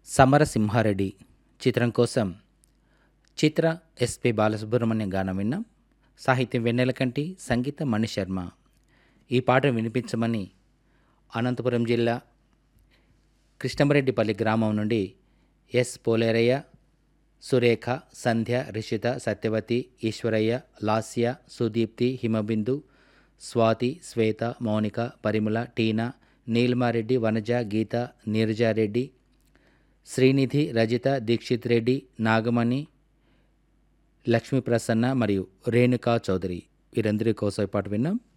సమరసింహారెడ్డి చిత్రం కోసం చిత్ర ఎస్పి బాలసుబ్రహ్మణ్యం గానం విన్నాం సాహిత్యం వెన్నెలకంటి సంగీతం మణిశర్మ ఈ పాటను వినిపించమని అనంతపురం జిల్లా కృష్ణమరెడ్డిపల్లి గ్రామం నుండి ఎస్ పోలేరయ్య సురేఖ సంధ్య రిషిత సత్యవతి ఈశ్వరయ్య లాస్య సుదీప్తి హిమబిందు స్వాతి శ్వేత మౌనిక పరిమళ టీనా నీలిమారెడ్డి వనజ గీత నీరజారెడ్డి శ్రీనిధి రజిత దీక్షిత్ రెడ్డి నాగమణి లక్ష్మీ ప్రసన్న మరియు రేణుకా చౌదరి వీరందరి కోసం ఈ పాట విన్నాం